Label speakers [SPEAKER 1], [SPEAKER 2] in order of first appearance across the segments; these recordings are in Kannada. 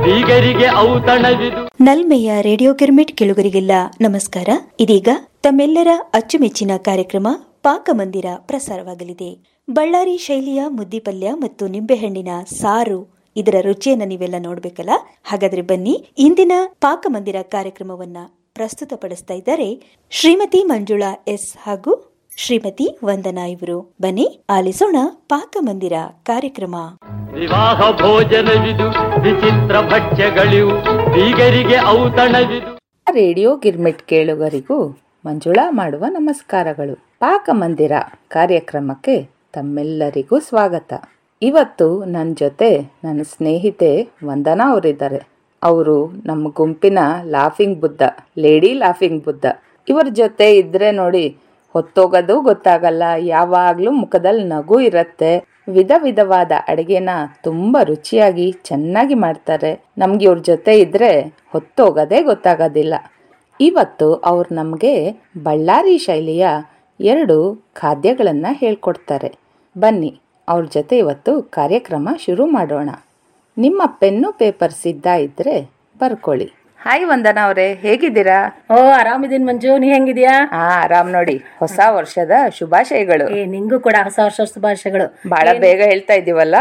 [SPEAKER 1] ಬೀಗರಿಗೆ ಔತಣವಿದು
[SPEAKER 2] ನಲ್ಮೆಯ ರೇಡಿಯೋ ಗಿರ್ಮಿಟ್ ಕೆಳುಗರಿಗೆಲ್ಲ ನಮಸ್ಕಾರ ಇದೀಗ ತಮ್ಮೆಲ್ಲರ ಅಚ್ಚುಮೆಚ್ಚಿನ ಕಾರ್ಯಕ್ರಮ ಪಾಕಮಂದಿರ ಪ್ರಸಾರವಾಗಲಿದೆ ಬಳ್ಳಾರಿ ಶೈಲಿಯ ಮುದ್ದಿಪಲ್ಯ ಮತ್ತು ನಿಂಬೆಹಣ್ಣಿನ ಸಾರು ಇದರ ರುಚಿಯನ್ನ ನೀವೆಲ್ಲ ನೋಡ್ಬೇಕಲ್ಲ ಹಾಗಾದ್ರೆ ಬನ್ನಿ ಇಂದಿನ ಪಾಕಮಂದಿರ ಕಾರ್ಯಕ್ರಮವನ್ನ ಪ್ರಸ್ತುತಪಡಿಸ್ತಾ ಇದ್ದಾರೆ ಶ್ರೀಮತಿ ಮಂಜುಳಾ ಎಸ್ ಹಾಗೂ ಶ್ರೀಮತಿ ವಂದನಾ ಇವರು ಬನ್ನಿ ಆಲಿಸೋಣ ಪಾಕಮಂದಿರ ಕಾರ್ಯಕ್ರಮ
[SPEAKER 1] ವಿವಾಹ ಭೋಜನವಿದು ವಿಚಿತ್ರ ಭಕ್ಷ್ಯಗಳಿವು ಬೀಗರಿಗೆ ಔತಣವಿದು
[SPEAKER 3] ರೇಡಿಯೋ ಗಿರ್ಮಿಟ್ ಕೇಳುಗರಿಗೂ ಮಂಜುಳಾ ಮಾಡುವ ನಮಸ್ಕಾರಗಳು ಪಾಕಮಂದಿರ ಕಾರ್ಯಕ್ರಮಕ್ಕೆ ತಮ್ಮೆಲ್ಲರಿಗೂ ಸ್ವಾಗತ ಇವತ್ತು ನನ್ನ ಜೊತೆ ನನ್ನ ಸ್ನೇಹಿತೆ ವಂದನಾ ಅವರಿದ್ದಾರೆ ಅವರು ನಮ್ಮ ಗುಂಪಿನ laughing Buddha lady laughing Buddha ಇವರ ಜೊತೆ ಇದ್ರೆ ನೋಡಿ ಹೊತ್ತೋಗೋದು ಗೊತ್ತಾಗಲ್ಲ ಯಾವಾಗ್ಲೂ ಮುಖದಲ್ಲಿ ನಗು ಇರತ್ತೆ ವಿಧ ವಿಧವಾದ ಅಡಿಗೆನ ತುಂಬಾ ರುಚಿಯಾಗಿ ಚೆನ್ನಾಗಿ ಮಾಡ್ತಾರೆ ನಮ್ಗೆ ಇವ್ರ ಜೊತೆ ಇದ್ರೆ ಹೊತ್ತೋಗೋದೇ ಗೊತ್ತಾಗೋದಿಲ್ಲ ಇವತ್ತು ಅವ್ರು ನಮಗೆ ಬಳ್ಳಾರಿ ಶೈಲಿಯ ಎರಡು ಖಾದ್ಯಗಳನ್ನು ಹೇಳ್ಕೊಡ್ತಾರೆ ಬನ್ನಿ ಅವ್ರ ಜೊತೆ ಇವತ್ತು ಕಾರ್ಯಕ್ರಮ ಶುರು ಮಾಡೋಣ ನಿಮ್ಮ ಪೆನ್ನು ಪೇಪರ್ ಸಿದ್ಧ ಇದ್ರೆ ಬರ್ಕೊಳ್ಳಿ ಹಾಯ್ ವಂದನಾ ಅವರೇ ಹೇಗಿದ್ದೀರಾ
[SPEAKER 4] ಓ ಆರಾಮಿದೀನಿ ಮಂಜು ನೀ ಹೆಂಗಿದ್ಯಾ
[SPEAKER 3] ಹಾ ಆರಾಮ್ ನೋಡಿ ಹೊಸ ವರ್ಷದ ಶುಭಾಶಯಗಳು
[SPEAKER 4] ಏ ನಿಂಗೂ ಕೂಡ ಹೊಸ ವರ್ಷ ಶುಭಾಶಯಗಳು
[SPEAKER 3] ಬಹಳ ಬೇಗ ಹೇಳ್ತಾ ಇದೀವಲ್ಲ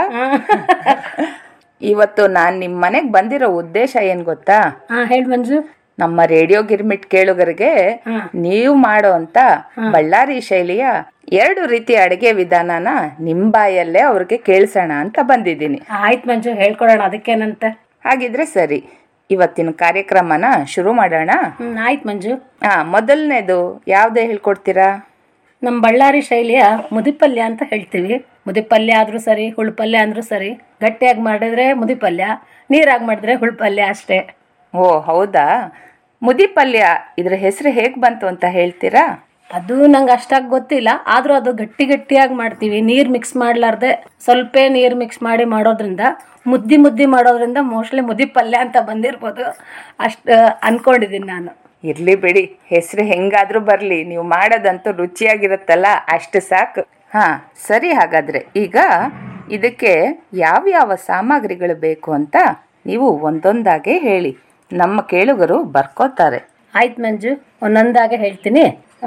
[SPEAKER 3] ಇವತ್ತು ನಾನ್ ನಿಮ್ ಮನೆಗ್ ಬಂದಿರೋ ಉದ್ದೇಶ ಏನ್ ಗೊತ್ತಾ
[SPEAKER 4] ಹಾ ಹೇಳಿ ಮಂಜು
[SPEAKER 3] ನಮ್ಮ ರೇಡಿಯೋ ಗಿರ್ಮಿಟ್ ಕೇಳುಗರಿಗೆ ನೀವು ಮಾಡೋ ಅಂತ ಬಳ್ಳಾರಿ ಶೈಲಿಯ ಎರಡು ರೀತಿಯ ಅಡಿಗೆ ವಿಧಾನನ ನಿಮ್ ಬಾಯಲ್ಲೇ ಅವ್ರಿಗೆ ಕೇಳಿಸೋಣ ಅಂತ ಬಂದಿದ್ದೀನಿ
[SPEAKER 4] ಆಯ್ತು ಮಂಜು ಹೇಳ್ಕೊಡೋಣ ಅದಕ್ಕೇನಂತ
[SPEAKER 3] ಹಾಗಿದ್ರೆ ಸರಿ ಇವತ್ತಿನ ಕಾರ್ಯಕ್ರಮನ ಶುರು ಮಾಡೋಣ
[SPEAKER 4] ಹ್ಮ್ ಆಯ್ತು ಮಂಜು
[SPEAKER 3] ಹಾ ಮೊದಲನೇದು ಯಾವ್ದೇ ಹೇಳ್ಕೊಡ್ತೀರಾ
[SPEAKER 4] ನಮ್ಮ ಬಳ್ಳಾರಿ ಶೈಲಿಯ ಮುದಿಪಲ್ಯ ಅಂತ ಹೇಳ್ತೀವಿ ಮುದಿಪಲ್ಯ ಆದ್ರೂ ಸರಿ ಹುಳ್ಪಲ್ಯ ಅಂದ್ರೂ ಸರಿ ಗಟ್ಟಿಯಾಗಿ ಮಾಡಿದ್ರೆ ಮುದಿಪಲ್ಯ ನೀರಾಗಿ ಮಾಡಿದ್ರೆ ಹುಳ್ಪಲ್ಯ ಅಷ್ಟೇ
[SPEAKER 3] ಓ ಹೌದಾ ಮುದಿ ಪಲ್ಯ ಇದ್ರ ಹೆಸರು ಹೇಗ್ ಬಂತು ಅಂತ ಹೇಳ್ತೀರಾ
[SPEAKER 4] ಅದು ನಂಗೆ ಅಷ್ಟಾಗಿ ಗೊತ್ತಿಲ್ಲ ಆದ್ರೂ ಅದು ಗಟ್ಟಿ ಗಟ್ಟಿಯಾಗಿ ಮಾಡ್ತೀವಿ ನೀರ್ ಮಿಕ್ಸ್ ಮಾಡ್ಲಾರ್ದೆ ಸ್ವಲ್ಪ ನೀರ್ ಮಿಕ್ಸ್ ಮಾಡಿ ಮಾಡೋದ್ರಿಂದ ಮುದ್ದಿ ಮುದ್ದಿ ಮಾಡೋದ್ರಿಂದ ಮೋಸ್ಟ್ಲಿ ಮುದಿ ಪಲ್ಯ ಅಂತ ಬಂದಿರ್ಬೋದು ಅಷ್ಟು ಅನ್ಕೊಂಡಿದ್ದೀನಿ ನಾನು
[SPEAKER 3] ಇರ್ಲಿ ಬಿಡಿ ಹೆಸರು ಹೆಂಗಾದ್ರೂ ಬರ್ಲಿ ನೀವು ಮಾಡೋದಂತೂ ರುಚಿಯಾಗಿರುತ್ತಲ್ಲ ಅಷ್ಟು ಸಾಕು ಹಾ ಸರಿ ಹಾಗಾದ್ರೆ ಈಗ ಇದಕ್ಕೆ ಯಾವ್ಯಾವ ಸಾಮಗ್ರಿಗಳು ಬೇಕು ಅಂತ ನೀವು ಒಂದೊಂದಾಗೆ ಹೇಳಿ ನಮ್ಮ ಕೇಳುಗರು ಬರ್ಕೋತಾರೆ
[SPEAKER 4] ಆಯ್ತು ಮಂಜು ಒಂದೊಂದಾಗೆ ಹೇಳ್ತೀನಿ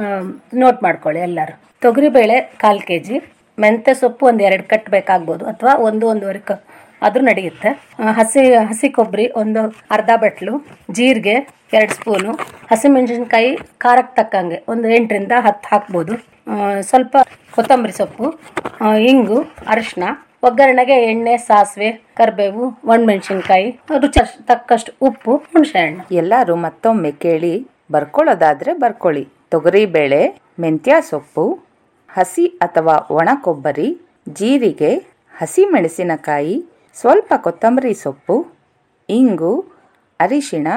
[SPEAKER 4] ನೋಟ್ ಮಾಡ್ಕೊಳ್ಳಿ ಎಲ್ಲರೂ ತೊಗರಿಬೇಳೆ ಕಾಲು ಕೆ ಜಿ ಮೆಂತ್ಯ ಸೊಪ್ಪು ಒಂದು ಎರಡು ಕಟ್ ಬೇಕಾಗ್ಬೋದು ಅಥವಾ ಒಂದು ಒಂದೂವರೆ ಕ ಆದ್ರೂ ನಡೆಯುತ್ತೆ ಆ, ಹಸಿ ಹಸಿ ಕೊಬ್ಬರಿ ಒಂದು ಅರ್ಧ ಬಟ್ಲು ಜೀರಿಗೆ ಎರಡು ಸ್ಪೂನು ಹಸಿಮೆಣಸಿನ್ಕಾಯಿ ಖಾರಕ್ಕೆ ತಕ್ಕಂಗೆ ಒಂದು ಎಂಟರಿಂದ ಹತ್ತು ಹಾಕ್ಬೋದು ಆ, ಸ್ವಲ್ಪ ಕೊತ್ತಂಬರಿ ಸೊಪ್ಪು ಆ, ಇಂಗು ಅರಿಶಿನ ಒಗ್ಗರಣೆಗೆ ಎಣ್ಣೆ ಸಾಸಿವೆ ಕರಿಬೇವು ಒಣಮೆಣಸಿನ್ಕಾಯಿ ರುಚಿ ತಕ್ಕಷ್ಟು ಉಪ್ಪು ಹುಣಸೆಹಣ್ಣು
[SPEAKER 3] ಎಲ್ಲರೂ ಮತ್ತೊಮ್ಮೆ ಕೇಳಿ ಬರ್ಕೊಳ್ಳೋದಾದ್ರೆ ಬರ್ಕೊಳ್ಳಿ ತೊಗರಿಬೇಳೆ ಮೆಂತ್ಯ ಸೊಪ್ಪು ಹಸಿ ಅಥವಾ ಒಣ ಕೊಬ್ಬರಿ ಜೀರಿಗೆ ಹಸಿ ಮೆಣಸಿನಕಾಯಿ ಸ್ವಲ್ಪ ಕೊತ್ತಂಬರಿ ಸೊಪ್ಪು ಇಂಗು ಅರಿಶಿಣ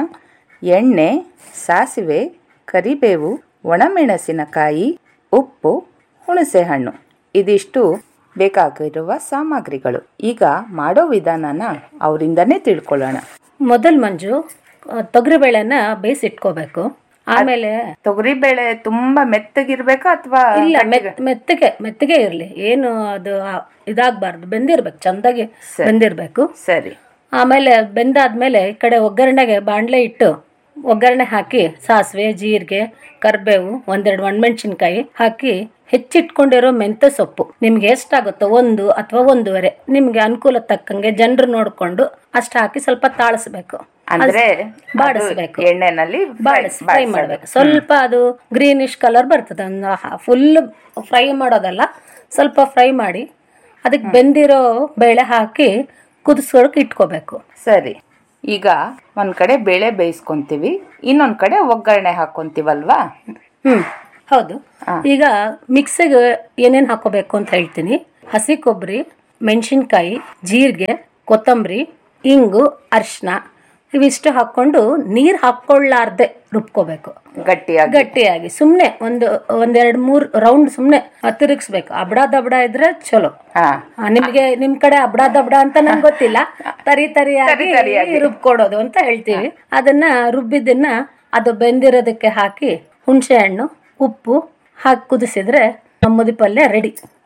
[SPEAKER 3] ಎಣ್ಣೆ ಸಾಸಿವೆ ಕರಿಬೇವು ಒಣಮೆಣಸಿನಕಾಯಿ ಉಪ್ಪು ಹುಣಸೆಹಣ್ಣು ಇದಿಷ್ಟು ಬೇಕಾಗಿರುವ ಸಾಮಗ್ರಿಗಳು ಈಗ ಮಾಡೋ ವಿಧಾನನ ಅವರಿಂದನೇ ತಿಳ್ಕೊಳ್ಳೋಣ
[SPEAKER 4] ಮೊದಲ್ ಮಂಜು ಆ, ತೊಗರಿಬೇಳೆನ ಬೇಯಿಸಿಟ್ಕೋಬೇಕು ಆಮೇಲೆ
[SPEAKER 3] ತೊಗರಿಬೇಳೆ ತುಂಬಾ ಮೆತ್ತಗಿರ್ಬೇಕಾ ಅಥವಾ
[SPEAKER 4] ಇಲ್ಲ ಮೆತ್ ಮೆತ್ತಗೆ ಮೆತ್ತಗೆ ಇರ್ಲಿ ಏನು ಅದು ಆ, ಇದಾಗ್ಬಾರ್ದು ಬೆಂದಿರ್ಬೇಕು ಚಂದಾಗಿ ಬೆಂದಿರ್ಬೇಕು
[SPEAKER 3] ಸರಿ
[SPEAKER 4] ಆಮೇಲೆ ಬೆಂದಾದ್ಮೇಲೆ ಈ ಕಡೆ ಒಗ್ಗರಣೆಗೆ ಬಾಣಲೆ ಇಟ್ಟು ಒಗ್ಗರಣೆ ಹಾಕಿ ಸಾಸಿವೆ ಜೀರಿಗೆ ಕರಿಬೇವು ಒಂದೆರಡು ಒಣಮೆಣಸಿನ್ಕಾಯಿ ಹಾಕಿ ಹೆಚ್ಚಿಟ್ಕೊಂಡಿರೋ ಮೆಂತ್ಯ ಸೊಪ್ಪು ನಿಮ್ಗೆ ಎಷ್ಟಾಗುತ್ತೋ ಒಂದು ಅಥವಾ ಒಂದೂವರೆ ನಿಮ್ಗೆ ಅನುಕೂಲ ತಕ್ಕಂಗೆ ಜನರು ನೋಡ್ಕೊಂಡು ಅಷ್ಟು ಹಾಕಿ ಸ್ವಲ್ಪ ತಾಳಿಸ್ಬೇಕು
[SPEAKER 3] ಅಂದ್ರೆ
[SPEAKER 4] ಬಾಡಿಸ್ಬೇಕು
[SPEAKER 3] ಅದು ಎಣ್ಣೆನಲ್ಲಿ
[SPEAKER 4] ಬಾಡಿಸ್ ಫ್ರೈ ಮಾಡ್ಬೇಕು ಸ್ವಲ್ಪ ಅದು ಗ್ರೀನಿಶ್ ಕಲರ್ ಬರ್ತದೆ ಫುಲ್ ಫ್ರೈ ಮಾಡೋದಲ್ಲ ಸ್ವಲ್ಪ ಫ್ರೈ ಮಾಡಿ ಅದಕ್ಕೆ ಬೆಂದಿರೋ ಬೇಳೆ ಹಾಕಿ ಕುದಿಸ್ಕೊಳಕ್ ಇಟ್ಕೋಬೇಕು
[SPEAKER 3] ಸರಿ ಈಗ ಒಂದ್ ಕಡೆ ಬೇಳೆ ಬೇಯಿಸ್ಕೊಂತೀವಿ ಇನ್ನೊಂದ್ ಕಡೆ ಒಗ್ಗರಣೆ ಹಾಕೊಂತೀವಲ್ವಾ
[SPEAKER 4] ಹ್ಮ್ ಹೌದು ಈಗ ಮಿಕ್ಸಿಗೆ ಏನೇನ್ ಹಾಕೋಬೇಕು ಅಂತ ಹೇಳ್ತೀನಿ ಹಸಿ ಕೊಬ್ಬರಿ ಮೆಣಸಿನ್ಕಾಯಿ ಜೀರಿಗೆ ಕೊತ್ತಂಬರಿ ಇಂಗು ಅರ್ಶಿನ ಇವಿಷ್ಟು ಹಾಕೊಂಡು ನೀರ್ ಹಾಕೊಳ್ಳಾರ್ದೆ ರುಬ್ಕೋಬೇಕು
[SPEAKER 3] ಗಟ್ಟಿಯಾಗಿ
[SPEAKER 4] ಗಟ್ಟಿಯಾಗಿ ಸುಮ್ನೆ ಒಂದು ಒಂದೆರಡು ಮೂರ್ ರೌಂಡ್ ಸುಮ್ನೆ ತಿರುಗಿಸ್ಬೇಕು ಅಬ್ಡ ದಬ್ಡ ಇದ್ರೆ ಚಲೋ
[SPEAKER 3] ಹಾ
[SPEAKER 4] ಆ, ನಿಮ್ಗೆ ನಿಮ್ ಕಡೆ ಅಬ್ಡ ದಬ್ಡ ಅಂತ ನಂಗೆ ಗೊತ್ತಿಲ್ಲ ತರಿ ತರಿಯಾಗಿ ರುಬ್ಕೊಡೋದು ಅಂತ ಹೇಳ್ತೀವಿ ಅದನ್ನ ರುಬ್ಬಿದ್ದನ್ನ ಅದು ಬೆಂದಿರೋದಕ್ಕೆ ಹಾಕಿ ಹುಣಸೆ ಹಣ್ಣು ಉಪ್ಪು ಹಾಕಿ ಕುದಿಸಿದ್ರೆ ನಮ್ಮದಿ ಪಲ್ಯ ರೆಡಿ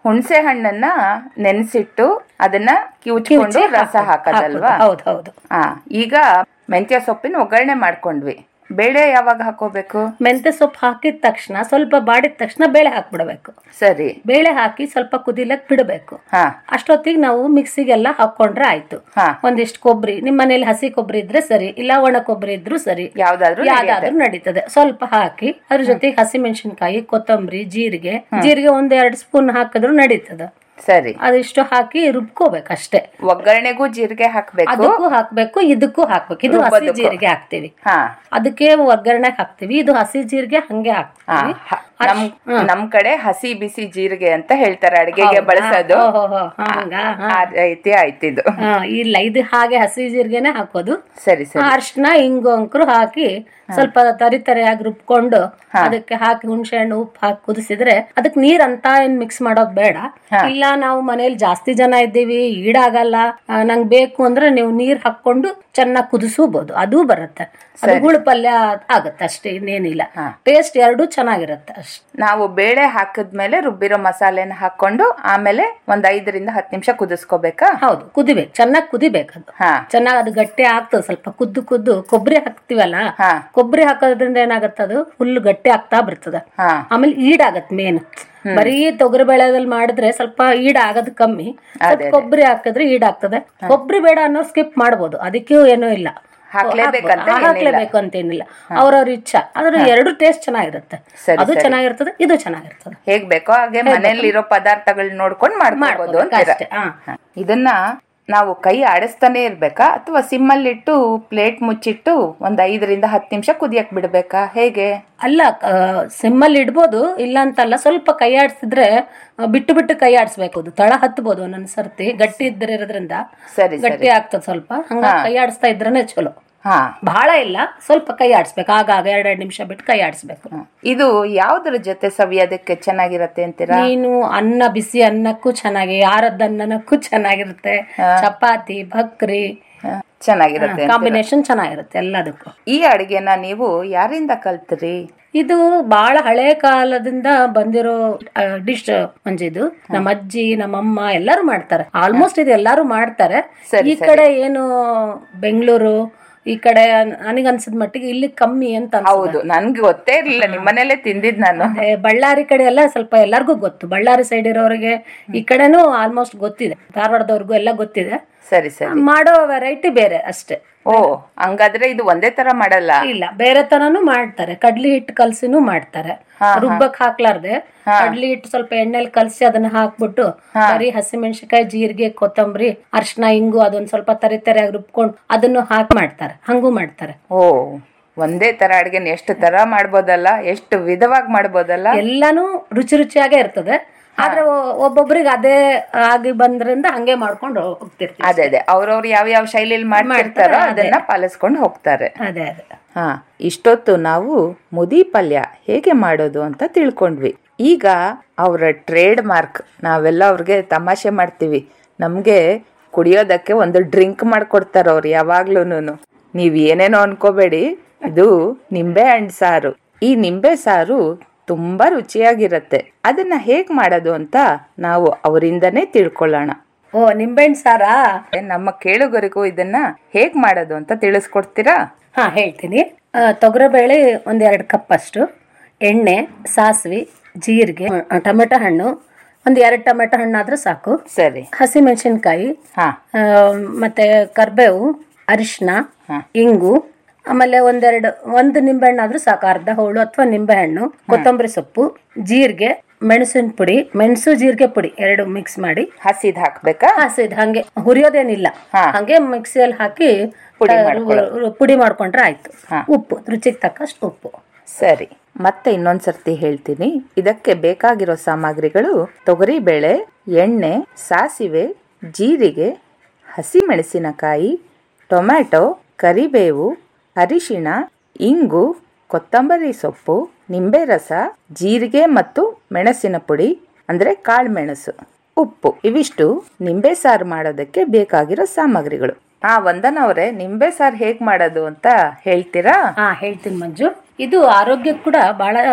[SPEAKER 3] ಹುಣಸೆ ಹಣ್ಣನ್ನ ನೆನೆಸಿಟ್ಟು ಅದನ್ನ ಕಿವುಚ್ಕೊಂಡು ರಸ ಹಾಕೋದಲ್ವಾ
[SPEAKER 4] ಹೌದು ಹೌದು
[SPEAKER 3] ಹಾ ಈಗ ಮೆಂತ್ಯ ಸೊಪ್ಪಿನ ಒಗ್ಗರಣೆ ಮಾಡ್ಕೊಂಡ್ವಿ ಬೇಳೆ ಯಾವಾಗ ಹಾಕೋಬೇಕು
[SPEAKER 4] ಮೆಂತೆ ಸೊಪ್ಪು ಹಾಕಿದ ತಕ್ಷಣ ಸ್ವಲ್ಪ ಬಾಡಿದ ತಕ್ಷಣ ಬೇಳೆ ಹಾಕ್ಬಿಡ್ಬೇಕು
[SPEAKER 3] ಸರಿ
[SPEAKER 4] ಬೇಳೆ ಹಾಕಿ ಸ್ವಲ್ಪ ಕುದಿಲಕ್ ಬಿಡಬೇಕು
[SPEAKER 3] ಹಾ
[SPEAKER 4] ಅಷ್ಟೊತ್ತಿಗೆ ನಾವು ಮಿಕ್ಸಿಗೆಲ್ಲ ಹಾಕೊಂಡ್ರೆ ಆಯ್ತು
[SPEAKER 3] ಹಾ.
[SPEAKER 4] ಒಂದಿಷ್ಟು ಕೊಬ್ಬರಿ ನಿಮ್ಮ ಮನೇಲಿ ಹಸಿ ಕೊಬ್ಬರಿ ಇದ್ರೆ ಸರಿ ಇಲ್ಲ ಒಣ ಕೊಬ್ಬರಿ ಇದ್ರೂ ಸರಿ
[SPEAKER 3] ಯಾವ್ದಾದ್ರು
[SPEAKER 4] ಯಾವ್ದಾದ್ರೂ ನಡೀತದೆ ಸ್ವಲ್ಪ ಹಾಕಿ ಅದ್ರ ಜೊತೆಗೆ ಹಸಿ ಮೆಣಸಿನ್ಕಾಯಿ ಕೊತ್ತಂಬರಿ ಜೀರಿಗೆ ಜೀರಿಗೆ ಒಂದ್ ಎರಡ್ ಸ್ಪೂನ್ ಹಾಕಿದ್ರು ನಡೀತದ
[SPEAKER 3] ಸರಿ
[SPEAKER 4] ಅದಿಷ್ಟು ಹಾಕಿ ರುಬ್ಕೋಬೇಕು ಅಷ್ಟೇ
[SPEAKER 3] ಒಗ್ಗರಣೆಗೂ ಜೀರಿಗೆ ಹಾಕ್ಬೇಕು
[SPEAKER 4] ಅದಕ್ಕೂ ಹಾಕ್ಬೇಕು ಇದಕ್ಕೂ ಹಾಕ್ಬೇಕು ಇದು ಹಸಿ
[SPEAKER 3] ರುಬ್ಬೋದಕ್ಕೂ.
[SPEAKER 4] ಜೀರಿಗೆ ಹಾಕ್ತಿವಿ
[SPEAKER 3] ಹಾ
[SPEAKER 4] ಅದಕ್ಕೆ ಒಗ್ಗರಣೆ ಹಾಕ್ತಿವಿ ಇದು ಹಸಿ ಜೀರಿಗೆ ಹಂಗೆ
[SPEAKER 3] ಹಾ,
[SPEAKER 4] ಹಾಕ್ತಿವಿ
[SPEAKER 3] ಹ- ನಮ್ ನಮ್ ಕಡೆ ಹಸಿ ಬಿಸಿ ಜೀರಿಗೆ ಅಂತ ಹೇಳ್ತಾರೆ ಅಡಿಗೆಗೆ ಬಳಸೋದು
[SPEAKER 4] ಓ, ಹೋ, ಹೋ, ಹಂಗ ಹಾ.
[SPEAKER 3] ಆ ರೀತಿ ಆಯ್ತಿದು
[SPEAKER 4] ಹಾ, ಇಲ್ಲ ಇದು ಹಾಗೆ ಹಸಿ ಜೀರಿಗೆನೆ ಹಾಕೋದು
[SPEAKER 3] ಸರಿ ಸರಿ
[SPEAKER 4] ಅರ್ಶಿನ ಹಿಂಗು ಅಂಕರು ಹಾಕಿ ಸ್ವಲ್ಪ ತರಿ ತರಿಯಾಗಿ ರುಬ್ಕೊಂಡು ಅದಕ್ಕೆ ಹಾಕಿ ಹುಣಸೆ ಹಣ್ಣು ಉಪ್ಪು ಹಾಕಿ ಕುದಿಸಿದ್ರೆ ಅದಕ್ಕೆ ನೀರ್ ಅಂತ ಏನ್ ಮಿಕ್ಸ್ ಮಾಡೋದ್ ಬೇಡ ಇಲ್ಲ ನಾವು ಮನೇಲಿ ಜಾಸ್ತಿ ಜನ ಇದ್ದೀವಿ ಈಡಾಗಲ್ಲ ಆ, ನಂಗ್ ಬೇಕು ಅಂದ್ರೆ ನೀವು ನೀರ್ ಹಾಕೊಂಡು ಚೆನ್ನಾಗಿ ಕುದಿಸಬಹುದು ಅದು ಬರುತ್ತೆ ಅದು ಹುಳು ಪಲ್ಯ ಆಗತ್ತೆ ಅಷ್ಟೇ ಇನ್ನೇನಿಲ್ಲ ಟೇಸ್ಟ್ ಎರಡೂ ಚೆನ್ನಾಗಿರುತ್ತೆ ಅಷ್ಟೇ
[SPEAKER 3] ನಾವು ಬೇಳೆ ಹಾಕಿದ್ಮೇಲೆ ರುಬ್ಬಿರೋ ಮಸಾಲೆನ ಹಾಕೊಂಡು ಆಮೇಲೆ ಒಂದ್ ಐದರಿಂದ ಹತ್ತು ನಿಮಿಷ ಕುದಿಸ್ಕೋಬೇಕಾ
[SPEAKER 4] ಹೌದು ಕುದಿಬೇಕು ಚೆನ್ನಾಗಿ ಕುದಿಬೇಕು ಅದು
[SPEAKER 3] ಹಾ
[SPEAKER 4] ಚೆನ್ನಾಗಿ ಅದು ಗಟ್ಟಿ ಆಗ್ತದೆ ಸ್ವಲ್ಪ ಕುದ್ದು ಕುದ್ದು ಕೊಬ್ಬರಿ ಹಾಕ್ತಿವಲ್ಲ
[SPEAKER 3] ಹಾ
[SPEAKER 4] ಕೊಬ್ಬರಿ ಹಾಕೋದ್ರಿಂದ ಏನಾಗತ್ತೆ ಅದು ಫುಲ್ ಗಟ್ಟಿ ಆಗ್ತಾ ಬರ್ತದ
[SPEAKER 3] ಹಾ
[SPEAKER 4] ಆಮೇಲೆ ಈಡಾಗತ್ ಮೇನ್ ಬರೀ ತೊಗರಿ ಬೆಳೆದಲ್ಲಿ ಮಾಡಿದ್ರೆ ಸ್ವಲ್ಪ ಈಡ್ ಆಗೋದು ಕಮ್ಮಿ ಸ್ವಲ್ಪ ಕೊಬ್ಬರಿ ಹಾಕಿದ್ರೆ ಈಡಾಗ್ತದೆ ಕೊಬ್ಬರಿ ಬೇಡ ಅನ್ನೋ ಸ್ಕಿಪ್ ಮಾಡ್ಬೋದು ಅದಕ್ಕೂ ಏನೂ ಇಲ್ಲ
[SPEAKER 3] ಹಾಕ್ಲೇಬೇಕಂತ
[SPEAKER 4] ಹಾಕ್ಬೋದು. ಹಾಕ್ಲೇಬೇಕು ಅಂತೇನಿಲ್ಲ ಅವ್ರವ್ರ ಇಚ್ಛಾ ಆದ್ರೆ ಎರಡು ಟೇಸ್ಟ್ ಚೆನ್ನಾಗಿರುತ್ತೆ
[SPEAKER 3] ಸರಿ,
[SPEAKER 4] ಅದು ಚೆನ್ನಾಗಿರ್ತದೆ ಇದು ಚೆನ್ನಾಗಿರ್ತದೆ
[SPEAKER 3] ಹೇಗ್ ಬೇಕೋ ಹಾಗೆ ಮನೆಯಲ್ಲಿರೋ ಪದಾರ್ಥಗಳನ್ನ ನೋಡ್ಕೊಂಡು ಮಾಡ್ಕೋಬಹುದು ಅಂತೀರಾ
[SPEAKER 4] ಅಷ್ಟೇ ಹಾ
[SPEAKER 3] ಹ. ಇದನ್ನ ನಾವು ಕೈ ಆಡಿಸ್ತಾನೆ ಇರ್ಬೇಕಾ ಅಥವಾ ಸಿಮ್ಮಲ್ಲಿಟ್ಟು ಪ್ಲೇಟ್ ಮುಚ್ಚಿಟ್ಟು ಒಂದ್ ಐದರಿಂದ ಹತ್ತು ನಿಮಿಷ ಕುದಿಯಕ್ ಬಿಡ್ಬೇಕಾ ಹೇಗೆ
[SPEAKER 4] ಅಲ್ಲ ಸಿಮ್ಮಲ್ಲಿ ಇಡ್ಬೋದು ಇಲ್ಲ ಅಂತಲ್ಲ ಸ್ವಲ್ಪ ಕೈ ಆಡಿಸಿದ್ರೆ ಆ, ಬಿಟ್ಟು ಬಿಟ್ಟು ಕೈ ಆಡಿಸ್ಬೇಕು ಅದು ತಳ ಹತ್ಬೋದು ಒಂದೊಂದ್ ಸರ್ತಿ ಗಟ್ಟಿ ಇದ್ರೆ ಇರೋದ್ರಿಂದ
[SPEAKER 3] ಸರಿ
[SPEAKER 4] ಗಟ್ಟಿ ಆಗ್ತದೆ ಸ್ವಲ್ಪ ಹಂಗ ಕೈ ಆಡಿಸ್ತಾ ಇದ್ರೇನೆ ಚಲೋ
[SPEAKER 3] ಹಾ
[SPEAKER 4] ಬಹಳ ಇಲ್ಲ ಸ್ವಲ್ಪ ಕೈ ಆಡಿಸ್ಬೇಕು ಆಗಾಗ ಎರಡೆರಡು ನಿಮಿಷ ಬಿಟ್ಟು ಕೈ ಆಡಿಸ್ಬೇಕು
[SPEAKER 3] ಇದು ಯಾವ್ದ್ರ ಜೊತೆ ಸವಿಯೋದಕ್ಕೆ ಚೆನ್ನಾಗಿರತ್ತೆ ಅಂತೀರಾ
[SPEAKER 4] ನೀನು ಅನ್ನ ಬಿಸಿ ಅನ್ನಕ್ಕೂ ಚೆನ್ನಾಗಿ ಯಾರದ್ದು ಅನ್ನನಕ್ಕೂ ಚೆನ್ನಾಗಿರುತ್ತೆ ಚಪಾತಿ ಭಕ್ರಿ
[SPEAKER 3] ಹ, ಚೆನ್ನಾಗಿರತ್ತೆ
[SPEAKER 4] ಕಾಂಬಿನೇಷನ್ ಚೆನ್ನಾಗಿರುತ್ತೆ ಎಲ್ಲದಕ್ಕೂ
[SPEAKER 3] ಈ ಅಡಿಗೆನ ನೀವು ಯಾರಿಂದ ಕಲ್ತ್ರಿ
[SPEAKER 4] ಇದು ಬಹಳ ಹಳೆ ಕಾಲದಿಂದ ಬಂದಿರೋ ಡಿಶ್ ಮಂಜಿದು ನಮ್ಮ ಅಜ್ಜಿ ನಮ್ಮಮ್ಮ ಎಲ್ಲರೂ ಮಾಡ್ತಾರೆ ಆಲ್ಮೋಸ್ಟ್ ಇದು ಎಲ್ಲರೂ ಮಾಡ್ತಾರೆ ಈ ಕಡೆ ಏನು ಬೆಂಗಳೂರು ಈ ಕಡೆ ನನಗನ್ಸಿದ ಮಟ್ಟಿಗೆ ಇಲ್ಲಿ ಕಮ್ಮಿ ಅಂತ ಅನ್ಸುತ್ತೆ.
[SPEAKER 3] ಹೌದು ನನ್ಗೆ ಗೊತ್ತೇ ಇರ್ಲಿಲ್ಲ ನಿಮ್ಮನೇಲೆ ತಿಂದಿದ್ ನಾನು
[SPEAKER 4] ಏ, ಬಳ್ಳಾರಿ ಕಡೆ ಎಲ್ಲ ಸ್ವಲ್ಪ ಎಲ್ಲರಿಗೂ ಗೊತ್ತು ಬಳ್ಳಾರಿ ಸೈಡ್ ಇರೋರಿಗೆ ಈ ಕಡೆನೂ ಆಲ್ಮೋಸ್ಟ್ ಗೊತ್ತಿದೆ ಧಾರವಾಡದವ್ರಿಗೂ ಎಲ್ಲ ಗೊತ್ತಿದೆ
[SPEAKER 3] ಸರಿ ಸರಿ
[SPEAKER 4] ಮಾಡೋ ವೆರೈಟಿ ಬೇರೆ ಅಷ್ಟೇ
[SPEAKER 3] ಓ ಹಂಗಾದ್ರೆ ಇದು ಒಂದೇ ತರ ಮಾಡಲ್ಲ
[SPEAKER 4] ಇಲ್ಲ ಬೇರೆ ತರನು ಮಾಡ್ತಾರೆ ಕಡ್ಲಿ ಹಿಟ್ಟು ಕಲ್ಸಿನೂ ಮಾಡ್ತಾರೆ ರುಬ್ಬಕ್ ಹಾಕ್ಲಾರ್ದೆ ಕಡ್ಲಿ ಹಿಟ್ಟು ಸ್ವಲ್ಪ ಎಣ್ಣೆಲಿ ಕಲ್ಸಿ ಅದನ್ನ ಹಾಕ್ಬಿಟ್ಟು ಬರೀ ಹಸಿಮೆಣಸಿನಕಾಯಿ ಜೀರಿಗೆ ಕೊತ್ತಂಬರಿ ಅರ್ಶಿನ ಹಿಂಗು ಅದೊಂದ್ ಸ್ವಲ್ಪ ತರಿ ತರಿಯಾಗಿ ರುಬ್ಕೊಂಡು ಅದನ್ನು ಹಾಕಿ ಮಾಡ್ತಾರೆ ಹಂಗೂ ಮಾಡ್ತಾರೆ
[SPEAKER 3] ಓ ಒಂದೇ ತರ ಅಡ್ಗೆನ ಎಷ್ಟು ತರ ಮಾಡ್ಬೋದಲ್ಲ ಎಷ್ಟು ವಿಧವಾಗಿ ಮಾಡ್ಬೋದಲ್ಲ
[SPEAKER 4] ಎಲ್ಲಾನು ರುಚಿ ರುಚಿಯಾಗೇ ಇರ್ತದೆ ಆದ್ರೆ ಒ- ಒಬ್ಬೊಬ್ರಿಗೆ ಅದೇ ಆಗಿ ಬಂದ್ರಿಂದ ಹಂಗೆ ಮಾಡ್ಕೊಂಡು ಹೋಗ್ತಿರ್ತೀವಿ
[SPEAKER 3] ಅದೇ ಅದೇ ಅವ್ರವ್ರು ಯಾವ ಯಾವ ಶೈಲಿಯಲ್ಲಿ ಮಾಡ್ತಿರ್ತಾರೋ ಅದನ್ನ ಪಾಲಿಸ್ಕೊಂಡು ಹೋಗ್ತಾರೆ
[SPEAKER 4] ಅದೇ ಅದೇ
[SPEAKER 3] ಹಾ ಇಷ್ಟೊತ್ತು ನಾವು ಮುದಿ ಪಲ್ಯ ಹೇಗೆ ಮಾಡೋದು ಅಂತ ತಿಳ್ಕೊಂಡ್ವಿ ಈಗ ಅವರ ಟ್ರೇಡ್ ಮಾರ್ಕ್ ನಾವೆಲ್ಲ ಅವ್ರಿಗೆ ತಮಾಷೆ ಮಾಡ್ತೀವಿ ನಮಗೆ ಕುಡಿಯೋದಕ್ಕೆ ಒಂದು ಡ್ರಿಂಕ್ ಮಾಡ್ಕೊಡ್ತಾರೆ ಅವ್ರು ಯಾವಾಗ್ಲೂ ನೀವು ಏನೇನೋ ಅನ್ಕೋಬೇಡಿ ಇದು ನಿಂಬೆ ಹಣ್ಣು ಸಾರು ಈ ನಿಂಬೆ ಸಾರು ತುಂಬಾ ರುಚಿಯಾಗಿರತ್ತೆ ಅದನ್ನ ಹೇಗ್ ಮಾಡೋದು ಅಂತ ನಾವು ಅವರಿಂದನೇ ತಿಳ್ಕೊಳ್ಳೋಣ
[SPEAKER 4] ಓ ನಿಂಬೆಹಣ್ಣು ಸಾರಾ
[SPEAKER 3] ನಮ್ಮ ಕೇಳುಗರಿಗೂ ಇದನ್ನ ಹೇಗ್ ಮಾಡೋದು ಅಂತ ತಿಳಿಸ್ಕೊಡ್ತೀರಾ
[SPEAKER 4] ಹಾ ಹೇಳ್ತೀನಿ ಆ, ತೊಗರಿಬೇಳೆ ಒಂದ್ ಎರಡು ಕಪ್ ಅಷ್ಟು ಎಣ್ಣೆ ಸಾಸಿವೆ ಜೀರಿಗೆ ಆ, ಟೊಮೆಟೊ ಹಣ್ಣು ಒಂದ್ ಎರಡು ಟೊಮೆಟೊ ಹಣ್ಣಾದ್ರೆ ಸಾಕು
[SPEAKER 3] ಸರಿ
[SPEAKER 4] ಹಸಿ ಮೆಣಸಿನ್ಕಾಯಿ
[SPEAKER 3] ಹಾ
[SPEAKER 4] ಆ, ಮತ್ತೆ ಕರ್ಬೇವು ಅರಿಶಿನ ಇಂಗು ಆಮೇಲೆ ಒಂದೆರಡು ಒಂದು ನಿಂಬೆಹಣ್ಣು ಆದ್ರೂ ಸಾಕು ಅರ್ಧ ಹೋಳು ಅಥವಾ ನಿಂಬೆಹಣ್ಣು ಕೊತ್ತಂಬರಿ ಸೊಪ್ಪು ಜೀರಿಗೆ ಮೆಣಸಿನ ಪುಡಿ ಮೆಣಸು ಜೀರಿಗೆ ಪುಡಿ ಎರಡು ಮಿಕ್ಸ್ ಮಾಡಿ
[SPEAKER 3] ಹಸಿದ್ ಹಾಕ್ಬೇಕಾ
[SPEAKER 4] ಹಸಿದ್ ಹಂಗೆ ಹುರಿಯೋದೇನಿಲ್ಲ ಹಂಗೆ ಮಿಕ್ಸಿಯಲ್ಲಿ ಹಾಕಿ
[SPEAKER 3] ಪುಡಿ
[SPEAKER 4] ರು- ರು- ಪುಡಿ ಮಾಡ್ಕೊಂಡ್ರೆ ಆಯ್ತು ಉಪ್ಪು ರುಚಿಗೆ ತಕ್ಕಷ್ಟು ಉಪ್ಪು
[SPEAKER 3] ಸರಿ ಮತ್ತೆ ಇನ್ನೊಂದ್ಸರ್ತಿ ಹೇಳ್ತೀನಿ ಇದಕ್ಕೆ ಬೇಕಾಗಿರೋ ಸಾಮಗ್ರಿಗಳು ತೊಗರಿಬೇಳೆ ಎಣ್ಣೆ ಸಾಸಿವೆ ಜೀರಿಗೆ ಹಸಿಮೆಣಸಿನಕಾಯಿ ಟೊಮ್ಯಾಟೊ ಕರಿಬೇವು ಅರಿಶಿಣ ಇಂಗು ಕೊತ್ತಂಬರಿ ಸೊಪ್ಪು ನಿಂಬೆ ರಸ ಜೀರಿಗೆ ಮತ್ತು ಮೆಣಸಿನ ಪುಡಿ ಅಂದ್ರೆ ಕಾಳುಮೆಣಸು ಉಪ್ಪು ಇವಿಷ್ಟು ನಿಂಬೆ ಸಾರು ಮಾಡೋದಕ್ಕೆ ಬೇಕಾಗಿರೋ ಸಾಮಗ್ರಿಗಳು ಹಾ ವಂದನ ಅವರೇ ನಿಂಬೆ ಸಾರು ಹೇಗ್ ಮಾಡೋದು ಅಂತ ಹೇಳ್ತೀರಾ
[SPEAKER 4] ಹಾ ಹೇಳ್ತೀನಿ ಮಂಜು ಇದು ಆರೋಗ್ಯಕ್ಕೆ ಕೂಡ ಬಹಳ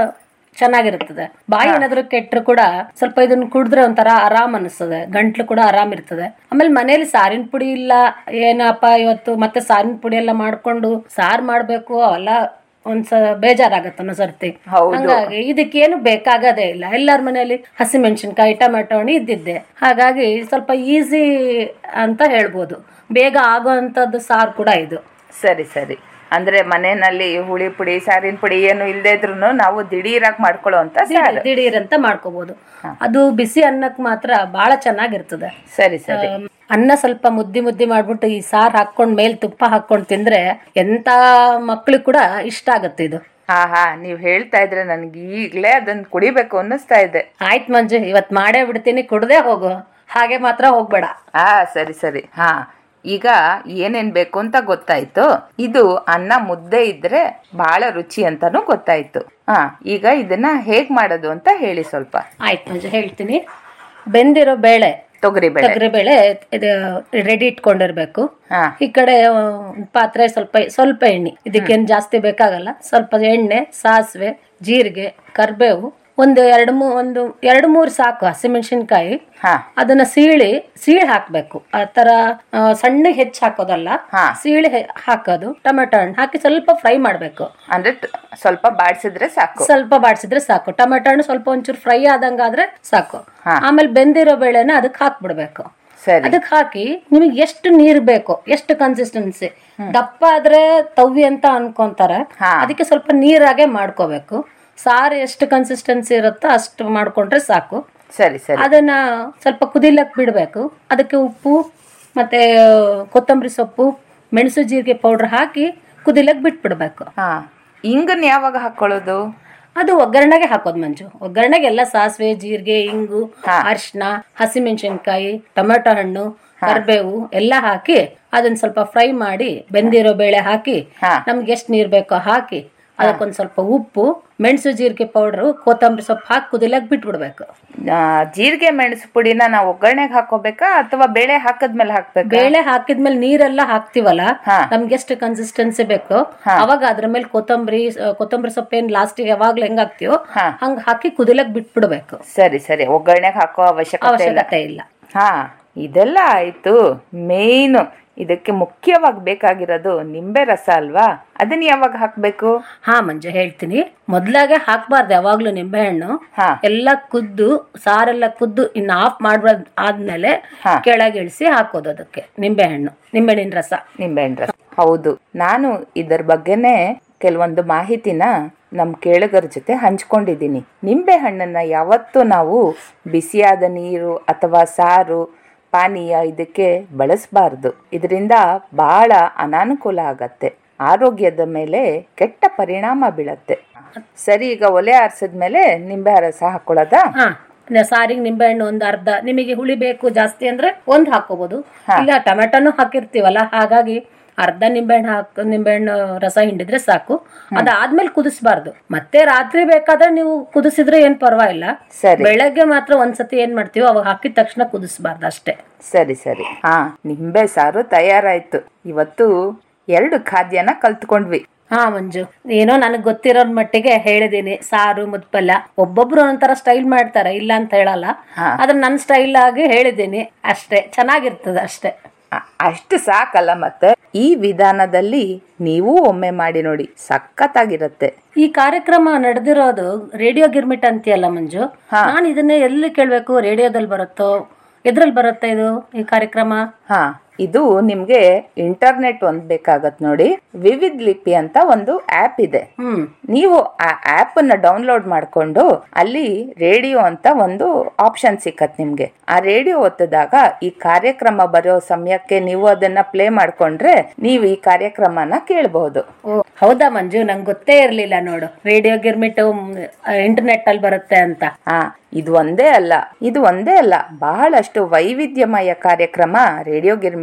[SPEAKER 4] ಚೆನ್ನಾಗಿರ್ತದೆ ಬಾಯಿ ಏನಾದ್ರು ಕೆಟ್ಟರು ಕೂಡ ಸ್ವಲ್ಪ ಇದನ್ನ ಕುಡಿದ್ರೆ ಒಂಥರ ಆರಾಮ್ ಅನಿಸ್ತದೆ ಗಂಟ್ಲು ಕೂಡ ಆರಾಮ್ ಇರ್ತದೆ ಆಮೇಲೆ ಮನೇಲಿ ಸಾರಿನ ಪುಡಿ ಇಲ್ಲ ಏನಪ್ಪ ಇವತ್ತು ಮತ್ತೆ ಸಾರಿನ ಪುಡಿ ಎಲ್ಲ ಮಾಡ್ಕೊಂಡು ಸಾರ್ ಮಾಡ್ಬೇಕು ಅವೆಲ್ಲ ಒಂದ್ಸ ಬೇಜಾರಾಗತ್ತೆ ಅನ್ನೋ ಸರ್ತಿ
[SPEAKER 3] ಹೌದು.
[SPEAKER 4] ಹಂಗಾಗಿ ಇದಕ್ಕೇನು ಬೇಕಾಗದೇ ಇಲ್ಲ ಎಲ್ಲಾರ ಮನೆಯಲ್ಲಿ ಹಸಿಮೆಣಸಿನ್ಕಾಯಿ ಟೊಮೆಟೊ ಹಣ್ಣು ಇದ್ದಿದ್ದೆ ಹಾಗಾಗಿ ಸ್ವಲ್ಪ ಈಸಿ ಅಂತ ಹೇಳ್ಬೋದು ಬೇಗ ಆಗೋವಂಥದ್ದು ಸಾರು ಕೂಡ ಇದು
[SPEAKER 3] ಸರಿ ಸರಿ ಅಂದ್ರೆ ಮನೆಯಲ್ಲಿ ಹುಳಿ ಪುಡಿ ಸಾರಿನ ಪುಡಿ ಏನು ಇಲ್ಲದೆ ಇದ್ರು ನಾವು ದಿಢೀರಾಗಿ ಮಾಡ್ಕೊಳ್ಳೋ ಅಂತ ಸಾರು
[SPEAKER 4] ದಿಢೀರ್ ಅಂತ ಮಾಡ್ಕೋಬಹುದು ಅದು ಬಿಸಿ ಅನ್ನಕ್ ಮಾತ್ರ ಬಹಳ ಚೆನ್ನಾಗಿರ್ತದೆ
[SPEAKER 3] ಸರಿ ಸರಿ
[SPEAKER 4] ಆಮ್, ಅನ್ನ ಸ್ವಲ್ಪ ಮುದ್ದಿ ಮುದ್ದಿ ಮಾಡ್ಬಿಟ್ಟು ಈ ಸಾರ್ ಹಾಕೊಂಡ್ ಮೇಲ್ ತುಪ್ಪ ಹಾಕೊಂಡ್ ತಿಂದ್ರೆ ಎಂತ ಮಕ್ಳಿಗೆ ಕೂಡ ಇಷ್ಟ ಆಗತ್ತೆ ಇದು
[SPEAKER 3] ಹಾ ಹಾ ನೀವ್ ಹೇಳ್ತಾ ಇದ್ರೆ ನನ್ಗೆ ಈಗ್ಲೇ ಅದನ್ನ ಕುಡಿಬೇಕು ಅನ್ನಿಸ್ತಾ ಇದೆ
[SPEAKER 4] ಆಯ್ತ್ ಮಂಜು ಇವತ್ ಮಾಡೇ ಬಿಡ್ತೀನಿ ಕುಡ್ದೇ ಹೋಗು ಹಾಗೆ ಮಾತ್ರ ಹೋಗ್ಬೇಡ
[SPEAKER 3] ಆ ಸರಿ ಸರಿ ಹಾ ಈಗ ಏನೇನ್ ಬೇಕು ಅಂತ ಗೊತ್ತಾಯ್ತು ಇದು ಅನ್ನ ಮುದ್ದೆ ಇದ್ರೆ ಬಹಳ ರುಚಿ ಅಂತಾನು ಗೊತ್ತಾಯ್ತು ಹಾ ಈಗ ಇದನ್ನ ಹೇಗ್ ಮಾಡೋದು ಅಂತ ಹೇಳಿ ಸ್ವಲ್ಪ
[SPEAKER 4] ಆಯ್ತ್ ಮಂಜು ಹೇಳ್ತೀನಿ ಬೆಂದಿರೋ ಬೇಳೆ
[SPEAKER 3] ತೊಗರಿ ಬೇಳೆ
[SPEAKER 4] ತೊಗರಿ ಬೇಳೆ ಇದು ರೆಡಿ ಇಟ್ಕೊಂಡಿರ್ಬೇಕು
[SPEAKER 3] ಹಾ
[SPEAKER 4] ಈ ಕಡೆ ಆ, ಪಾತ್ರೆ ಸ್ವಲ್ಪ ಸ್ವಲ್ಪ ಎಣ್ಣೆ ಇದಕ್ಕೇನು ಜಾಸ್ತಿ ಬೇಕಾಗಲ್ಲ ಸ್ವಲ್ಪ ಎಣ್ಣೆ ಸಾಸಿವೆ ಜೀರಿಗೆ ಕರ್ಬೇವು ಒಂದು ಎರಡು ಮೂ ಒಂದು ಎರಡು ಮೂರು ಸಾಕು ಹಸಿಮೆಣಸಿನ್ಕಾಯಿ
[SPEAKER 3] ಹಾ
[SPEAKER 4] ಅದನ್ನ ಸೀಳಿ ಸೀಳಿ ಹಾಕ್ಬೇಕು ಆ ತರ ಆ, ಸಣ್ಣಗೆ ಹೆಚ್ಚು ಹಾಕೋದಲ್ಲ
[SPEAKER 3] ಹಾ.
[SPEAKER 4] ಸೀಳಿ ಹೆ- ಹಾಕೋದು ಟೊಮೆಟೊ ಹಣ್ಣು ಹಾಕಿ ಸ್ವಲ್ಪ ಫ್ರೈ ಮಾಡ್ಬೇಕು
[SPEAKER 3] ಅಂದ್ರೆ ಟ- ಸ್ವಲ್ಪ ಬಾಡ್ಸಿದ್ರೆ ಸಾಕು
[SPEAKER 4] ಸ್ವಲ್ಪ ಬಾಡಿಸಿದ್ರೆ ಸಾಕು ಟೊಮೆಟೊ ಹಣ್ಣು ಸ್ವಲ್ಪ ಒಂಚೂರು ಫ್ರೈ ಆದಂಗಾದ್ರೆ ಸಾಕು
[SPEAKER 3] ಹಾ.
[SPEAKER 4] ಆಮೇಲೆ ಬೆಂದಿರೋ ಬೇಳೆನ ಅದಕ್ಕೆ ಹಾಕ್ಬಿಡ್ಬೇಕು
[SPEAKER 3] ಸರಿ
[SPEAKER 4] ಅದಕ್ಕೆ ಹಾಕಿ ನಿಮಗೆ ಎಷ್ಟು ನೀರ್ ಬೇಕು ಎಷ್ಟು ಕನ್ಸಿಸ್ಟೆನ್ಸಿ ದಪ್ಪ ಆದ್ರೆ ತವ್ವಿ ಅಂತ ಅನ್ಕೊಂತಾರೆ
[SPEAKER 3] ಹಾ.
[SPEAKER 4] ಅದಕ್ಕೆ ಸ್ವಲ್ಪ ನೀರಾಗೆ ಮಾಡ್ಕೋಬೇಕು ಸಾರು ಎಷ್ಟು ಕನ್ಸಿಸ್ಟೆನ್ಸಿ ಇರುತ್ತೋ ಅಷ್ಟು ಮಾಡ್ಕೊಂಡ್ರೆ ಸಾಕು
[SPEAKER 3] ಸರಿ ಸರಿ
[SPEAKER 4] ಅದನ್ನ ಸ್ವಲ್ಪ ಕುದಿಲಕ್ ಬಿಡಬೇಕು ಅದಕ್ಕೆ ಉಪ್ಪು ಮತ್ತೆ ಕೊತ್ತಂಬರಿ ಸೊಪ್ಪು ಮೆಣಸು ಜೀರಿಗೆ ಪೌಡರ್ ಹಾಕಿ ಕುದಿಲಕ್ ಬಿಟ್ಬಿಡ್ಬೇಕು
[SPEAKER 3] ಹಾ ಇಂಗನ್ ಯಾವಾಗ ಹಾಕೊಳ್ಳೋದು
[SPEAKER 4] ಅದು ಒಗ್ಗರಣೆಗೆ ಹಾಕೋದು ಮಂಜು ಒಗ್ಗರಣೆಗೆ ಎಲ್ಲ ಸಾಸಿವೆ ಜೀರಿಗೆ ಇಂಗು ಅರಿಶಿನ ಹಸಿಮೆಣಸಿನ್ಕಾಯಿ ಟೊಮೆಟೊ ಹಣ್ಣು ಕರಿಬೇವು ಎಲ್ಲ ಹಾಕಿ ಅದನ್ನ ಸ್ವಲ್ಪ ಫ್ರೈ ಮಾಡಿ ಬೆಂದಿರೋ ಬೇಳೆ ಹಾಕಿ
[SPEAKER 3] ಹಾ.
[SPEAKER 4] ನಮ್ಗೆ ಎಷ್ಟು ನೀರ್ ಬೇಕೋ ಹಾಕಿ ಅದಕ್ಕೊಂದ್ ಸ್ವಲ್ಪ ಉಪ್ಪು ಮೆಣಸು ಜೀರಿಗೆ ಪೌಡರ್ ಕೊತ್ತಂಬರಿ ಸೊಪ್ಪು ಹಾಕಿ ಕುದಿಲಕ್ ಬಿಟ್ಬಿಡ್ಬೇಕು
[SPEAKER 3] ಆ, ಜೀರಿಗೆ ಮೆಣಸು ಪುಡಿನ ನಾವು ಒಗ್ಗರಣೆಗೆ ಹಾಕೋಬೇಕಾ ಅಥವಾ ಬೇಳೆ ಹಾಕದ್ಮೇಲೆ ಹಾಕ್ಬೇಕಾ
[SPEAKER 4] ಬೇಳೆ ಹಾಕಿದ್ಮೇಲೆ ನೀರೆಲ್ಲ ಹಾಕ್ತಿವಲ್ಲ
[SPEAKER 3] ಹಾ.
[SPEAKER 4] ನಮ್ಗೆ ಎಷ್ಟು ಕನ್ಸಿಸ್ಟೆನ್ಸಿ ಬೇಕು ಅವಾಗ ಅದ್ರ ಮೇಲೆ ಕೊತ್ತಂಬರಿ ಕೊತ್ತಂಬರಿ ಸೊಪ್ಪು ಏನ್ ಲಾಸ್ಟಿಗೆ ಯಾವಾಗ್ಲೂ ಹೆಂಗ್ ಹಾಕ್ತಿವೋ
[SPEAKER 3] ಹಾ.
[SPEAKER 4] ಹಂಗ ಹಾಕಿ ಕುದಿಲಕ್ ಬಿಟ್ಬಿಡ್ಬೇಕು
[SPEAKER 3] ಸರಿ ಸರಿ ಒಗ್ಗರಣೆಗೆ ಹಾಕೋ ಅವಶ್ಯಕತೆ ಇಲ್ಲ
[SPEAKER 4] ಅವಶ್ಯಕತೆ ಇಲ್ಲ
[SPEAKER 3] ಹಾ ಇದೆಲ್ಲ ಆಯ್ತು ಮೇಯ್ನು ಇದಕ್ಕೆ ಮುಖ್ಯವಾಗಿ ಬೇಕಾಗಿರೋದು ನಿಂಬೆ ರಸ ಅಲ್ವಾ ಅದನ್ನ ಯಾವಾಗ ಹಾಕ್ಬೇಕು
[SPEAKER 4] ಹಾ ಮಂಜು ಹೇಳ್ತೀನಿ ಮೊದ್ಲಾಗೆ ಹಾಕ್ಬಾರ್ದು ಯಾವಾಗ್ಲೂ ನಿಂಬೆಹಣ್ಣು
[SPEAKER 3] ಹಾ.
[SPEAKER 4] ಎಲ್ಲ ಕುದ್ದು ಸಾರೆಲ್ಲ ಕುದ್ದು ಇನ್ನು ಆಫ್ ಮಾಡ್ಬಾರ್ದು ಆದ್ಮೇಲೆ
[SPEAKER 3] ಹಾ.
[SPEAKER 4] ಕೆಳಗೆ ಇಳಿಸಿ ಹಾಕೋದು ಅದಕ್ಕೆ ನಿಂಬೆಹಣ್ಣು ನಿಂಬೆಹಣ್ಣಿನ ರಸ
[SPEAKER 3] ನಿಂಬೆಹಣ್ಣು ರಸ ಹೌದು ನಾನು ಇದರ ಬಗ್ಗೆನೇ ಕೆಲವೊಂದು ಮಾಹಿತಿನ ನಮ್ಮ ಕೇಳುಗರ ಜೊತೆ ಹಂಚ್ಕೊಂಡಿದ್ದೀನಿ ನಿಂಬೆ ಹಣ್ಣನ್ನ ಯಾವತ್ತೂ ನಾವು ಬಿಸಿಯಾದ ನೀರು ಅಥವಾ ಸಾರು ಪಾನೀಯ ಇದಕ್ಕೆ ಬಳಸಬಾರ್ದು ಇದರಿಂದ ಬಹಳ ಅನಾನುಕೂಲ ಆಗತ್ತೆ ಆರೋಗ್ಯದ ಮೇಲೆ ಕೆಟ್ಟ ಪರಿಣಾಮ ಬೀಳತ್ತೆ ಸರಿ ಈಗ ಒಲೆ ಆರಿಸಿದ್ಮೇಲೆ ನಿಂಬೆ ರಸ ಹಾಕೊಳ್ಳೋದಾ
[SPEAKER 4] ಹಾ ನ- ಸಾರಿಗೆ ನಿಂಬೆಹಣ್ಣು ಒಂದು ಅರ್ಧ ನಿಮಗೆ ಹುಳಿ ಬೇಕು ಜಾಸ್ತಿ ಅಂದ್ರೆ ಒಂದ್ ಹಾಕೋಬಹುದು ಇಲ್ಲ ಟೊಮೆಟೊನು ಹಾಕಿರ್ತೀವಲ್ಲ ಹಾಗಾಗಿ ಅರ್ಧ ನಿಂಬೆಹಣ್ಣು ಹಾಕ್ ನಿಂಬೆಹಣ್ಣು ರಸ ಹಿಂಡಿದ್ರೆ ಸಾಕು ಅದಾದ್ಮೇಲೆ ಕುದಿಸ್ಬಾರ್ದು ಮತ್ತೆ ರಾತ್ರಿ ಬೇಕಾದ್ರೆ ನೀವು ಕುದಿಸಿದ್ರೆ ಏನ್ ಪರವಾಗಿಲ್ಲ
[SPEAKER 3] ಸರಿ
[SPEAKER 4] ಬೆಳಗ್ಗೆ ಮಾತ್ರ ಒಂದ್ಸತಿ ಏನ್ ಮಾಡ್ತೀವೋ ಅವಾಗ ಹಾಕಿದ ತಕ್ಷಣ ಕುದಿಸ್ಬಾರ್ದು ಅಷ್ಟೇ
[SPEAKER 3] ಸರಿ ಸರಿ ಹಾ ನಿಂಬೆ ಸಾರು ತಯಾರಾಯ್ತು ಇವತ್ತು ಎರಡು ಖಾದ್ಯನ ಕಲ್ತ್ಕೊಂಡ್ವಿ
[SPEAKER 4] ಹಾ ಮಂಜು ಏನೋ ನನಗ್ ಗೊತ್ತಿರೋ ಮಟ್ಟಿಗೆ ಹೇಳಿದೀನಿ ಸಾರು ಮುದ್ಪಲ್ಯ ಒಬ್ಬೊಬ್ರು ಒಂಥರ ಸ್ಟೈಲ್ ಮಾಡ್ತಾರೆ ಇಲ್ಲ ಅಂತ ಹೇಳಲ್ಲ ಆದ್ರೆ ನನ್ನ ಸ್ಟೈಲ್ ಆಗಿ ಹೇಳಿದೀನಿ ಅಷ್ಟೇ ಚೆನ್ನಾಗಿರ್ತದೆ ಅಷ್ಟೇ
[SPEAKER 3] ಅ- ಅಷ್ಟು ಸಾಕಲ್ಲ ಮತ್ತೆ ಈ ವಿಧಾನದಲ್ಲಿ ನೀವು ಒಮ್ಮೆ ಮಾಡಿ ನೋಡಿ ಸಖತ್ತಾಗಿರತ್ತೆ
[SPEAKER 4] ಈ ಕಾರ್ಯಕ್ರಮ ನಡೆದಿರೋದು ರೇಡಿಯೋ ಗಿರ್ಮಿಟ್ ಅಂತೀಯಲ್ಲ ಮಂಜು ನಾನು ಇದನ್ನೇ ಎಲ್ಲಿ ಕೇಳ್ಬೇಕು ರೇಡಿಯೋದಲ್ಲಿ ಬರುತ್ತೋ ಎದ್ರಲ್ಲಿ ಬರುತ್ತೆ ಇದು ಈ ಕಾರ್ಯಕ್ರಮ
[SPEAKER 3] ಹಾ ಇದು ನಿಮ್ಗೆ ಇಂಟರ್ನೆಟ್ ಒಂದ್ ಬೇಕಾಗತ್ ನೋಡಿ ವಿವಿಧ ಲಿಪಿ ಅಂತ ಒಂದು ಆಪ್ ಇದೆ
[SPEAKER 4] ಹ್ಮ್
[SPEAKER 3] ನೀವು ಆ ಆಪ್ ಅನ್ನ ಡೌನ್ಲೋಡ್ ಮಾಡ್ಕೊಂಡು ಅಲ್ಲಿ ರೇಡಿಯೋ ಅಂತ ಒಂದು ಆಪ್ಷನ್ ಸಿಕ್ಕತ್ ನಿಮ್ಗೆ ಆ ರೇಡಿಯೋ ಒತ್ತಿದಾಗ ಈ ಕಾರ್ಯಕ್ರಮ ಬರೋ ಸಮಯಕ್ಕೆ ನೀವು ಅದನ್ನ ಪ್ಲೇ ಮಾಡ್ಕೊಂಡ್ರೆ ನೀವು ಈ ಕಾರ್ಯಕ್ರಮನ ಕೇಳಬಹುದು
[SPEAKER 4] ಓ ಹೌದಾ ಮಂಜು ನಂಗೆ ಗೊತ್ತೇ ಇರ್ಲಿಲ್ಲ ನೋಡು ರೇಡಿಯೋ ಗಿರ್ಮಿಟ್ ಇಂಟರ್ನೆಟ್ ಅಲ್ಲಿ ಬರುತ್ತೆ ಅಂತ
[SPEAKER 3] ಹಾ ಇದು ಒಂದೇ ಅಲ್ಲ ಇದು ಒಂದೇ ಅಲ್ಲ ಬಹಳಷ್ಟು ವೈವಿಧ್ಯಮಯ ಕಾರ್ಯಕ್ರಮ ರೇಡಿಯೋ ಗಿರ್ಮಿಟ್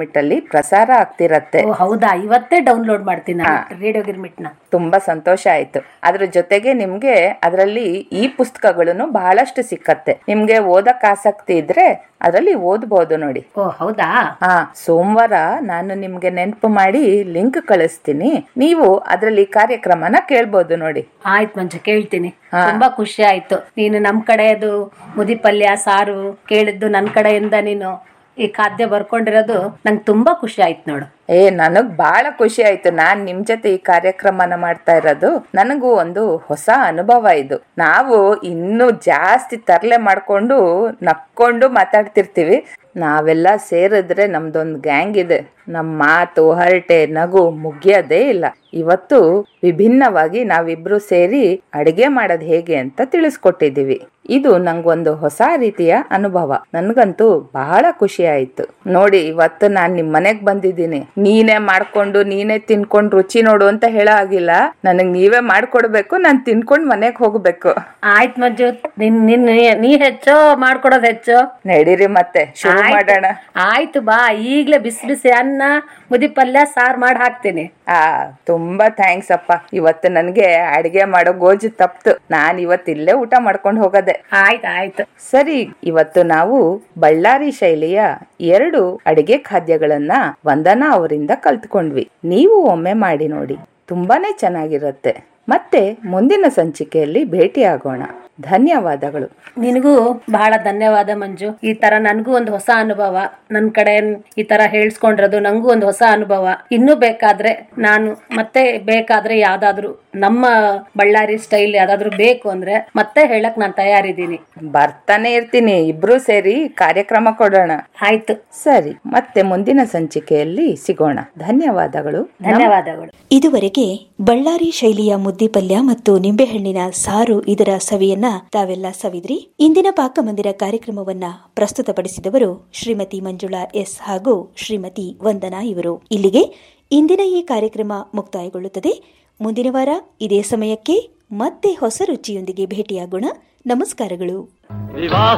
[SPEAKER 3] ಗಿರ್ಮಿಟ್ ಅಲ್ಲಿ ಪ್ರಸಾರ ಆಗ್ತಿರತ್ತೆ
[SPEAKER 4] ಓ ಹೌದಾ ಇವತ್ತೇ ಡೌನ್ಲೋಡ್ ಮಾಡ್ತೀನಿ ರೇಡಿಯೋ ಗಿರ್ಮಿಟ್ನ
[SPEAKER 3] ತುಂಬಾ ಸಂತೋಷ ಆಯ್ತು ಅದ್ರ ಜೊತೆಗೆ ನಿಮ್ಗೆ ಅದರಲ್ಲಿ ಈ ಪುಸ್ತಕಗಳನ್ನು ಬಹಳಷ್ಟು ಸಿಕ್ಕತ್ತೆ ನಿಮ್ಗೆ ಓದಕ್ ಆಸಕ್ತಿ ಇದ್ರೆ ಅದರಲ್ಲಿ ಓದ್ಬೋದು ನೋಡಿ
[SPEAKER 4] ಓ ಹೌದಾ
[SPEAKER 3] ಹಾ ಸೋಮವಾರ ನಾನು ನಿಮ್ಗೆ ನೆನಪು ಮಾಡಿ ಲಿಂಕ್ ಕಳಿಸ್ತೀನಿ ನೀವು ಅದರಲ್ಲಿ ಕಾರ್ಯಕ್ರಮನ ಕೇಳ್ಬೋದು ನೋಡಿ
[SPEAKER 4] ಆಯ್ತು ಮಂಜು ಕೇಳ್ತೀನಿ ತುಂಬಾ ಖುಷಿ ಆಯ್ತು ನೀನು ನಮ್ ಕಡೆದು ಮುದಿ ಪಲ್ಯ ಸಾರು ಕೇಳಿದ್ದು ನನ್ ಕಡೆಯಿಂದ ನೀನು ಈ ಖಾದ್ಯ ಬರ್ಕೊಂಡಿರೋದು ನಂಗೆ ತುಂಬಾ ಖುಷಿ ಆಯ್ತು ನೋಡು
[SPEAKER 3] ಏ ನನಗ್ ಬಹಳ ಖುಷಿ ಆಯ್ತು ನಾನ್ ನಿಮ್ ಜೊತೆ ಈ ಕಾರ್ಯಕ್ರಮನ ಮಾಡ್ತಾ ಇರೋದು ನನಗೂ ಒಂದು ಹೊಸ ಅನುಭವ ಇದು ನಾವು ಇನ್ನು ಜಾಸ್ತಿ ತರಲೆ ಮಾಡ್ಕೊಂಡು ನಕ್ಕೊಂಡು ಮಾತಾಡ್ತಿರ್ತೀವಿ ನಾವೆಲ್ಲ ಸೇರಿದ್ರೆ ನಮ್ದೊಂದು ಗ್ಯಾಂಗ್ ಇದೆ ನಮ್ಮ ಮಾತು ಹರಟೆ ನಗು ಮುಗಿಯೋದೇ ಇಲ್ಲ ಇವತ್ತು ವಿಭಿನ್ನವಾಗಿ ನಾವಿಬ್ರು ಸೇರಿ ಅಡಿಗೆ ಮಾಡೋದ್ ಹೇಗೆ ಅಂತ ತಿಳಿಸ್ಕೊಟ್ಟಿದೀವಿ ಇದು ನಂಗೊಂದು ಹೊಸ ರೀತಿಯ ಅನುಭವ ನನ್ಗಂತೂ ಬಹಳ ಖುಷಿ ಆಯ್ತು ನೋಡಿ ಇವತ್ತು ನಾನ್ ನಿಮ್ ಮನೆಗ್ ಬಂದಿದ್ದೀನಿ ನೀನೇ ಮಾಡ್ಕೊಂಡು ನೀನೇ ತಿನ್ಕೊಂಡ್ ರುಚಿ ನೋಡು ಅಂತ ಹೇಳೋ ಆಗಿಲ್ಲ ನನಗ್ ನೀವೇ ಮಾಡ್ಕೊಡ್ಬೇಕು ನಾನ್ ತಿನ್ಕೊಂಡ್ ಮನೆಗ್ ಹೋಗ್ಬೇಕು
[SPEAKER 4] ಆಯ್ತು ಮಂಜು ನಿನ್ ನಿನ್ ನೀ ಹೆಚ್ಚೋ ಮಾಡ್ಕೊಡೋದ್ ಹೆಚ್ಚೋ
[SPEAKER 3] ನಡೀರಿ ಮತ್ತೆ ಶುರು ಮಾಡೋಣ
[SPEAKER 4] ಆಯ್ತು ಬಾ ಈಗ್ಲೇ ಬಿಸಿ ಬಿಸಿ ಅನ್ನ ಮುದಿ ಪಲ್ಯ ಸಾರ್ ಮಾಡಿ ಹಾಕ್ತೀನಿ
[SPEAKER 3] ಆ ತುಂಬಾ ಥ್ಯಾಂಕ್ಸ್ ಅಪ್ಪ ಇವತ್ತು ನನ್ಗೆ ಅಡಿಗೆ ಮಾಡೋ ಗೋಜು ತಪ್ತು ನಾನ್ ಇವತ್ತು ಇಲ್ಲೇ ಊಟ ಮಾಡ್ಕೊಂಡು ಹೋಗದೆ
[SPEAKER 4] ಆಯ್ತು ಆಯ್ತು
[SPEAKER 3] ಸರಿ ಇವತ್ತು ನಾವು ಬಳ್ಳಾರಿ ಶೈಲಿಯ ಎರಡು ಅಡಿಗೆ ಖಾದ್ಯಗಳನ್ನ ವಂದನಾ ಅವರಿಂದ ಕಲ್ತ್ಕೊಂಡ್ವಿ ನೀವು ಒಮ್ಮೆ ಮಾಡಿ ನೋಡಿ ತುಂಬಾನೇ ಚೆನ್ನಾಗಿರುತ್ತೆ ಮತ್ತೆ ಮುಂದಿನ ಸಂಚಿಕೆಯಲ್ಲಿ ಭೇಟಿಯಾಗೋಣ ಧನ್ಯವಾದಗಳು
[SPEAKER 4] ನಿನಗೂ ಬಹಳ ಧನ್ಯವಾದ ಮಂಜು ಈ ತರ ನನ್ಗೂ ಒಂದು ಹೊಸ ಅನುಭವ ನನ್ ಕಡೆ ಈ ತರ ಹೇಳ್ಸ್ಕೊಂಡಿರೋದು ನಂಗೂ ಒಂದು ಹೊಸ ಅನುಭವ ಇನ್ನೂ ಬೇಕಾದ್ರೆ ನಾನು ಮತ್ತೆ ಬೇಕಾದ್ರೆ ಯಾವ್ದಾದ್ರು ನಮ್ಮ ಬಳ್ಳಾರಿ ಸ್ಟೈಲ್ ಯಾವ್ದಾದ್ರು ಬೇಕು ಅಂದ್ರೆ ಮತ್ತೆ ಹೇಳಕ್ ನಾನು ತಯಾರಿದ್ದೀನಿ
[SPEAKER 3] ಬರ್ತಾನೆ ಇರ್ತೀನಿ ಇಬ್ರು ಸೇರಿ ಕಾರ್ಯಕ್ರಮ ಕೊಡೋಣ
[SPEAKER 4] ಆಯ್ತು
[SPEAKER 3] ಸರಿ ಮತ್ತೆ ಮುಂದಿನ ಸಂಚಿಕೆಯಲ್ಲಿ ಸಿಗೋಣ ಧನ್ಯವಾದಗಳು
[SPEAKER 4] ಧನ್ಯವಾದಗಳು
[SPEAKER 2] ಇದುವರೆಗೆ ಬಳ್ಳಾರಿ ಶೈಲಿಯ ಮುದ್ದಿ ಪಲ್ಯ ಮತ್ತು ನಿಂಬೆಹಣ್ಣಿನ ಸಾರು ಇದರ ಸವಿಯನ್ನ ತಾವೆಲ್ಲ ಸವಿದ್ರಿ ಇಂದಿನ ಪಾಕಮಂದಿರ ಕಾರ್ಯಕ್ರಮವನ್ನ ಪ್ರಸ್ತುತಪಡಿಸಿದವರು ಶ್ರೀಮತಿ ಮಂಜುಳಾ ಎಸ್ ಹಾಗೂ ಶ್ರೀಮತಿ ವಂದನಾ ಇವರು ಇಲ್ಲಿಗೆ ಇಂದಿನ ಈ ಕಾರ್ಯಕ್ರಮ ಮುಕ್ತಾಯಗೊಳ್ಳುತ್ತದೆ ಮುಂದಿನ ವಾರ ಇದೇ ಸಮಯಕ್ಕೆ ಮತ್ತೆ ಹೊಸ ರುಚಿಯೊಂದಿಗೆ ಭೇಟಿಯಾಗೋಣ ನಮಸ್ಕಾರಗಳು
[SPEAKER 1] ವಿವಾಹ